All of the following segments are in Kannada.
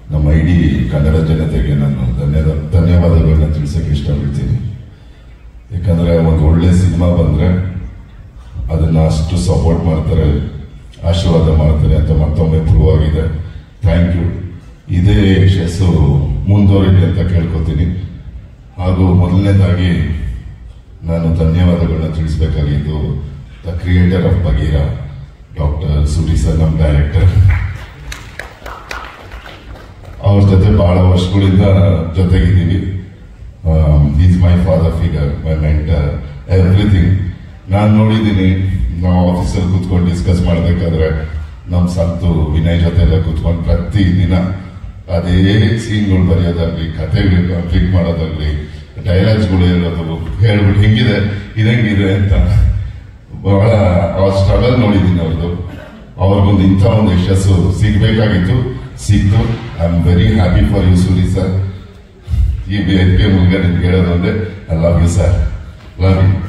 ನಮ್ಮ ಇಡೀ ಕನ್ನಡ ಜನತೆಗೆ ನಾನು ಧನ್ಯವಾದ ಧನ್ಯವಾದಗಳನ್ನ ತಿಳಿಸಕ್ಕೆ ಇಷ್ಟಪಡ್ತೀನಿ ಯಾಕಂದ್ರೆ ಒಂದು ಒಳ್ಳೆ ಸಿನಿಮಾ ಬಂದ್ರೆ ಅದನ್ನ ಅಷ್ಟು ಸಪೋರ್ಟ್ ಮಾಡ್ತಾರೆ ಆಶೀರ್ವಾದ ಮಾಡ್ತಾರೆ ಅಂತ ಮತ್ತೊಮ್ಮೆ ಪ್ರೂವ್ ಆಗಿದೆ ಥ್ಯಾಂಕ್ ಯು ಇದೇ ಯಶಸ್ಸು ಮುಂದುವರಿಲಿ ಅಂತ ಕೇಳ್ಕೊತೀನಿ ಹಾಗೂ ಮೊದಲನೇದಾಗಿ ನಾನು ಧನ್ಯವಾದಗಳನ್ನ ತಿಳಿಸಬೇಕಾಗಿದ್ದು the creator of Bagheera doctor Suri sir ನಮ್ಮ ಡೈರೆಕ್ಟರ್ ಅವ್ರ ಜೊತೆ ಬಹಳ ವರ್ಷಗಳಿಂದ ಜೊತೆಗಿದ್ದೀವಿ is my father figure my mentor everything ನಾನು ನೋಡಿದ್ದೀನಿ ನಾವು ಆಫೀಸಲ್ಲಿ ಕೂತ್ಕೊಂಡು ಡಿಸ್ಕಸ್ ಮಾಡಬೇಕಾದ್ರೆ ನಮ್ಮ ಸಂತು ವಿನಯ್ ಜೊತೆ ಎಲ್ಲ ಕೂತ್ಕೊಂಡು ಪ್ರತಿ ದಿನ ಅದೇ ಸೀನ್ಗಳು ಬರೆಯೋದಾಗ್ಲಿ ಕಥೆಗಳು ಕಂಪ್ಲೀಟ್ ಮಾಡೋದಾಗ್ಲಿ ಡೈಲಾಗ್ಸ್ಗಳು ಹೇಳೋದು ಹೇಳ್ಬಿಟ್ಟು ಹೆಂಗಿದೆ ಇದಂಗಿದೆ ಅಂತ ಬಹಳ ಅವ್ರ ಸ್ಟ್ರಗಲ್ ನೋಡಿದ್ದೀನಿ ಅವ್ರದ್ದು ಅವ್ರಿಗೊಂದು ಇಂಥ ಒಂದು ಯಶಸ್ಸು ಸಿಗ್ಬೇಕಾಗಿತ್ತು ಸಿಕ್ತು I am very happy for you Suri sir ಈ ವೇದಿಕೆ ಮೂಲಕ ನಿಮ್ಗೆ ಹೇಳೋದು ಅಂದ್ರೆ I love you sir love you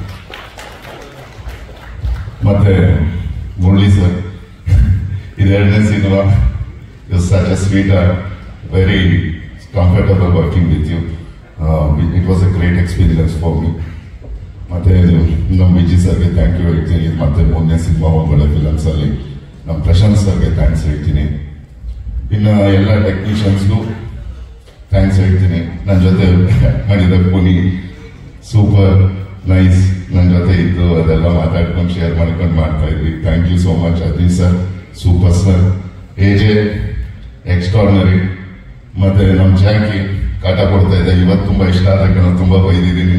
ಮತ್ತೆ ಮುರಳಿ ಸರ್ ಇದೆರಡನೇ cinema is such a sweet very comfortable working with you it was a great experience for me ಮತ್ತೆ ಇದು ನಮ್ಮ ವಿಜಯ್ ಸರ್ಗೆ ಥ್ಯಾಂಕ್ ಯು ಹೇಳ್ತೀನಿ ಮತ್ತೆ ಮೊನ್ನೆ ಸಿನಿಮಾ ಒಳ್ಳೆ ಫಿಲಮ್ಸ್ ಅಲ್ಲಿ ನಮ್ಮ ಪ್ರಶಾಂತ್ ಸರ್ಗೆ ಥ್ಯಾಂಕ್ಸ್ ಹೇಳ್ತೀನಿ ಇನ್ನು ಎಲ್ಲ ಟೆಕ್ನಿಷಿಯನ್ಸ್ಗೂ ಥ್ಯಾಂಕ್ಸ್ ಹೇಳ್ತೀನಿ ನನ್ನ ಜೊತೆ ಮಾಡಿದ ಪುನಿ ಸೂಪರ್ ನೈಸ್ ನನ್ನ ಜೊತೆ ಇದ್ದು ಅದೆಲ್ಲ ಮಾತಾಡ್ಕೊಂಡು ಶೇರ್ ಮಾಡ್ಕೊಂಡು ಮಾಡ್ತಾ ಇದ್ವಿ thank you so much Ajay sir super sir AJ extraordinary ಮತ್ತೆ ನಮ್ಮ ಜಾಕಿ ಕಾಟ ಕೊಡ್ತಾ ಇದೆ ಇವತ್ತು ತುಂಬಾ ಇಷ್ಟ ಆದಾಗ ನಾನು ತುಂಬಾ ಬೈದಿದ್ದೀನಿ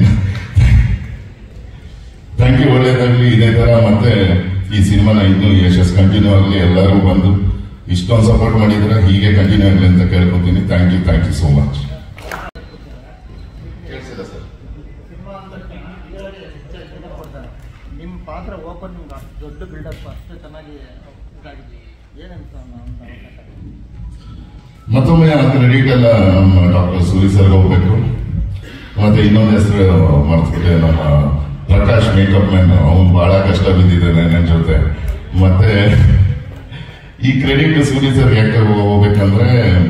ಥ್ಯಾಂಕ್ ಯು ಒಳ್ಳೇದಾಗ್ಲಿ ಇದೇ ತರ ಮತ್ತೆ ಈ ಸಿನಿಮಾನ ಇನ್ನೂ ಯಶಸ್ ಕಂಟಿನ್ಯೂ ಆಗಲಿ ಎಲ್ಲರೂ ಬಂದು ಇಷ್ಟೊಂದು ಸಪೋರ್ಟ್ ಮಾಡಿದ್ರೆ ಹೀಗೆ ಕಂಟಿನ್ಯೂ ಆಗಲಿ ಅಂತ ಕೇಳ್ಕೊತೀನಿ thank you thank you so much ಕೇಳಿಸಿಲ್ಲ ಸರ್ ಸಿನಿಮಾ ಅಂದ ತಕ್ಷಣ ಇದರಲ್ಲಿ ಹೆಚ್ಚು ಇದನ್ನ ಕೊಡ್ತಾರೆ ನಿಮ್ಮ ಪಾತ್ರ ಓಪನ್ ದೊಡ್ಡ ಬಿಲ್ಡಪ್ ಅಷ್ಟು ಚೆನ್ನಾಗಿ ಇದಾಗಿದೆ ಏನಂತ ಅಂತ ಮತ್ತೊಮ್ಮೆ ಆ ಕ್ರೆಡಿಟ್ ಎಲ್ಲ ನಮ್ಮ ಡಾಕ್ಟರ್ ಸೂರಿ ಸರ್ ಹೋಗ್ಬೇಕು ಮತ್ತೆ ಇನ್ನೊಂದು ಹೆಸರು ಮರ್ತ್ಬಿಟ್ಟೆ ನಮ್ಮ ಪ್ರಕಾಶ್ ಮೇಕಪ್ ಮ್ಯಾನ್ ಅವನು ಬಹಳ ಕಷ್ಟ ಬಿದ್ದಿದ್ದಾನೆ ನನ್ನ ಜೊತೆ ಮತ್ತೆ ಈ ಕ್ರೆಡಿಟ್ ಸೂರಿ ಸರ್ ಯಾಕೆ ಹೋಗ್ಬೇಕಂದ್ರೆ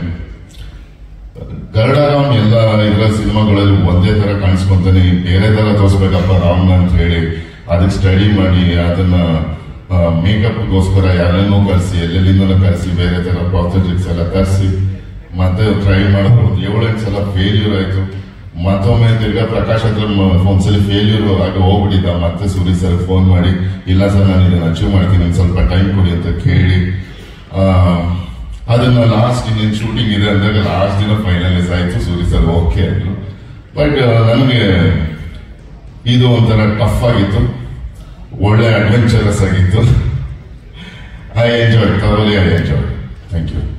ಗರುಡ ರಾಮ್ ಎಲ್ಲ ಇದರ ಸಿನಿಮಾಗಳಲ್ಲಿ ಒಂದೇ ತರ ಕಾಣಿಸ್ಕೊಂತಾನೆ ಬೇರೆ ತರ ತೋರಿಸ್ಬೇಕಪ್ಪ ರಾಮ್ನ ಅಂತ ಹೇಳಿ ಅದಕ್ಕೆ ಸ್ಟಡಿ ಮಾಡಿ ಅದನ್ನ ಮೇಕಪ್ಗೋಸ್ಕರ ಯಾರನ್ನೂ ಕರೆಸಿ ಎಲ್ಲೆಲ್ಲಿಂದನೂ ಕರೆಸಿ ಬೇರೆ ತರ ಪ್ರಾಜೆಕ್ಟ್ಸ್ ಎಲ್ಲ ತರಿಸಿ ಮತ್ತೆ ಟ್ರೈ ಮಾಡ್ಬೋದು ಏಳೆಂಟು ಸಲ ಫೇಲ್ಯೂರ್ ಆಯ್ತು ಮತ್ತೊಮ್ಮೆ ತಿರ್ಗಾ ಪ್ರಕಾಶ್ ಹತ್ರ ಮ- ಒಂದ್ಸಲಿ ಫೇಲ್ಯೂರ್ ಆಗಿ ಹೋಗ್ಬಿಟ್ಟಿದ್ದ ಮತ್ತೆ ಸೂರಿ ಸರ್ ಫೋನ್ ಮಾಡಿ ಇಲ್ಲ ಸರ್ ನಾನು ಇದನ್ನ ಅಚೀವ್ ಮಾಡ್ತೀನಿ ಒಂದ್ ಸ್ವಲ್ಪ ಟೈಮ್ ಕೊಡಿ ಅಂತ ಕೇಳಿ ಆ, ಅದನ್ನ ಲಾಸ್ಟ್ ಇನ್ನೇನು ಶೂಟಿಂಗ್ ಇದೆ ಅಂದಾಗ ಲಾಸ್ಟ್ ದಿನ ಫೈನಲೈಸ್ ಆಯ್ತು ಸೂರಿ ಸರ್ ಓಕೆ ಅಂದ್ರು ಬಟ್ ನನಗೆ ಇದು ಒಂಥರ ಟಫ್ ಆಗಿತ್ತು ಒಳ್ಳೆ ಅಡ್ವೆಂಚರಸ್ ಆಗಿತ್ತು ಐ ಎಂಜಾಯ್ ತರೋಲಿ ಐ ಎಂಜಾಯ್ ಥ್ಯಾಂಕ್ ಯು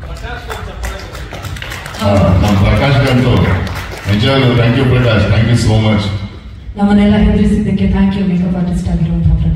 ನಮ್ಮ ಪ್ರಕಾಶ್ ಗಂಟು ನಿಜವಾಗ್ಲೂ thank you Prakash thank you so much ನಮ್ಮನ್ನೆಲ್ಲ ಹೆದರಿಸಿದ್ದಕ್ಕೆ ಥ್ಯಾಂಕ್ ಯು ಮೇಕಪ್ ಆರ್ಟಿಸ್ಟ್ ಆಗಿರುವಂತಹ ಪ್ರಕಾರ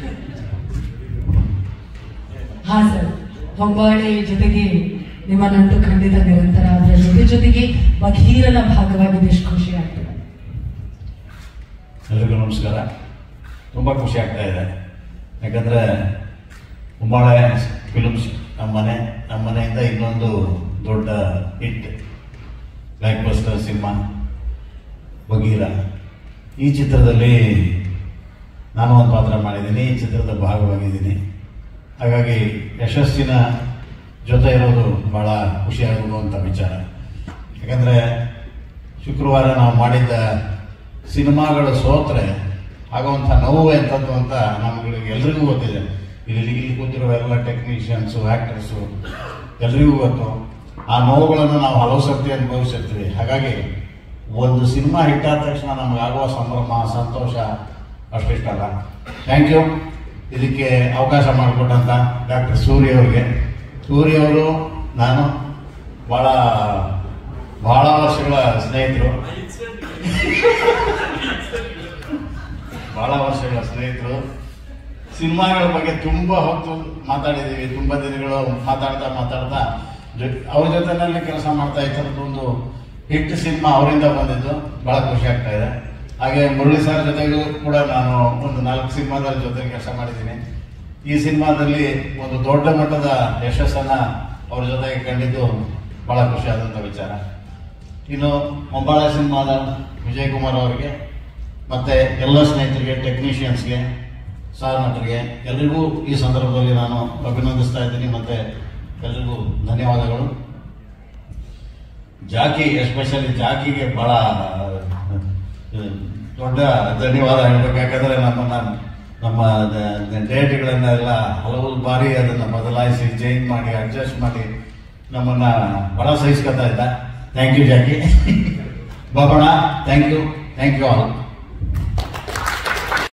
ಹಾ ಸರ್ ಹೊಂಬಾಳೆ ಜೊತೆಗೆ ನಿಮ್ಮ ನಂಟು ಖಂಡಿತ ನಿರಂತರ ಅದರ ಜೊತೆ ಜೊತೆಗೆ ಬಘೀರನ ಭಾಗವಾಗಿ ಎಷ್ಟು ಖುಷಿ ಆಗ್ತದೆ ಎಲ್ರಿಗೂ ನಮಸ್ಕಾರ ತುಂಬ ಖುಷಿ ಆಗ್ತಾ ಇದೆ ಯಾಕಂದರೆ ಉಂಬಾಳೆ ಫಿಲ್ಮ್ಸ್ ನಮ್ಮ ಮನೆ ನಮ್ಮ ಮನೆಯಿಂದ ಇನ್ನೊಂದು ದೊಡ್ಡ hit blockbuster cinema Bagheera ಈ ಚಿತ್ರದಲ್ಲಿ ನಾನು ಒಂದು ಪಾತ್ರ ಮಾಡಿದ್ದೀನಿ ಈ ಚಿತ್ರದ ಭಾಗವಾಗಿದ್ದೀನಿ ಹಾಗಾಗಿ ಯಶಸ್ಸಿನ ಜೊತೆ ಇರೋದು ಭಾಳ ಖುಷಿಯಾಗುವಂಥ ವಿಚಾರ ಯಾಕಂದರೆ ಶುಕ್ರವಾರ ನಾವು ಮಾಡಿದ್ದ ಸಿನಿಮಾಗಳು ಸೋತ್ರೆ ಆಗುವಂಥ ನೋವು ಎಂಥದ್ದು ಅಂತ ನಮ್ಗಳಿಗೆ ಎಲ್ರಿಗೂ ಗೊತ್ತಿದೆ ಇಲ್ಲಿ ಇಲ್ಲಿ ಕೂತಿರೋ ಎಲ್ಲ ಟೆಕ್ನಿಷಿಯನ್ಸು ಆ್ಯಕ್ಟರ್ಸು ಎಲ್ರಿಗೂ ಗೊತ್ತು ಆ ನೋವುಗಳನ್ನು ನಾವು ಹಲವು ಸರ್ತಿ ಅನುಭವಿಸಿರ್ತೀವಿ ಹಾಗಾಗಿ ಒಂದು ಸಿನಿಮಾ ಹಿಟ್ಟಾದ ತಕ್ಷಣ ನಮಗಾಗುವ ಸಂಭ್ರಮ ಸಂತೋಷ ಅಷ್ಟಿಷ್ಟಲ್ಲ ಥ್ಯಾಂಕ್ ಯು ಇದಕ್ಕೆ ಅವಕಾಶ ಮಾಡಿಕೊಟ್ಟಂತ ಡಾಕ್ಟರ್ ಸೂರ್ಯ ಅವರಿಗೆ ಸೂರ್ಯ ಅವರು ನಾನು ಭಾಳ ಬಹಳ ವರ್ಷಗಳ ಸ್ನೇಹಿತರು ಬಹಳ ವರ್ಷಗಳ ಸ್ನೇಹಿತರು ಸಿನಿಮಾಗಳ ಬಗ್ಗೆ ತುಂಬಾ ಹೊತ್ತು ಮಾತಾಡಿದ್ದೀವಿ ತುಂಬಾ ದಿನಗಳು ಮಾತಾಡ್ತಾ ಮಾತಾಡ್ತಾ ಜೊ- ಅವ್ರ ಜೊತೆನಲ್ಲಿ ಕೆಲಸ ಮಾಡ್ತಾ ಇದ್ದದ್ದು ಒಂದು ಹಿಟ್ ಸಿನಿಮಾ ಅವರಿಂದ ಬಂದಿದ್ದು ಬಹಳ ಖುಷಿ ಆಗ್ತಾ ಇದೆ ಹಾಗೆ ಮುರಳಿ ಸರ್ ಜೊತೆಗೂ ಕೂಡ ನಾನು ಒಂದು ನಾಲ್ಕು ಸಿನಿಮಾದ ಜೊತೆ ಕೆಲಸ ಮಾಡಿದ್ದೀನಿ ಈ ಸಿನಿಮಾದಲ್ಲಿ ಒಂದು ದೊಡ್ಡ ಮಟ್ಟದ ಯಶಸ್ಸನ್ನ ಅವ್ರ ಜೊತೆಗೆ ಕಂಡಿದ್ದು ಬಹಳ ಖುಷಿಯಾದಂಥ ವಿಚಾರ ಇನ್ನು ಮೊಂಬಾಳ ಸಿನಿಮಾದ ವಿಜಯ್ ಕುಮಾರ್ ಅವರಿಗೆ ಮತ್ತೆ ಎಲ್ಲ ಸ್ನೇಹಿತರಿಗೆ ಟೆಕ್ನಿಷಿಯನ್ಸ್ಗೆ ಸಹ ನಟರಿಗೆ ಎಲ್ರಿಗೂ ಈ ಸಂದರ್ಭದಲ್ಲಿ ನಾನು ಅಭಿನಂದಿಸ್ತಾ ಇದ್ದೀನಿ ಮತ್ತೆ ಎಲ್ರಿಗೂ ಧನ್ಯವಾದಗಳು ಜಾಕಿ ಎಸ್ಪೆಷಲಿ ಜಾಕಿಗೆ ಬಹಳ ಆ, ದೊಡ್ಡ ಧನ್ಯವಾದ ಹೇಳ್ಬೇಕು ಯಾಕಂದ್ರೆ ನಮ್ಮನ್ನ ನಮ್ಮ ಡೇಟ್ಗಳನ್ನೆಲ್ಲ ಹಲವು ಬಾರಿ ಅದನ್ನ ಬದಲಾಯಿಸಿ ಚೇಂಜ್ ಮಾಡಿ ಅಡ್ಜಸ್ಟ್ ಮಾಡಿ ನಮ್ಮನ್ನ ಬಹಳ ಸಹಿಸ್ಕೊತಾ ಇದ್ದ thank you Jackie Babanna thank you thank you all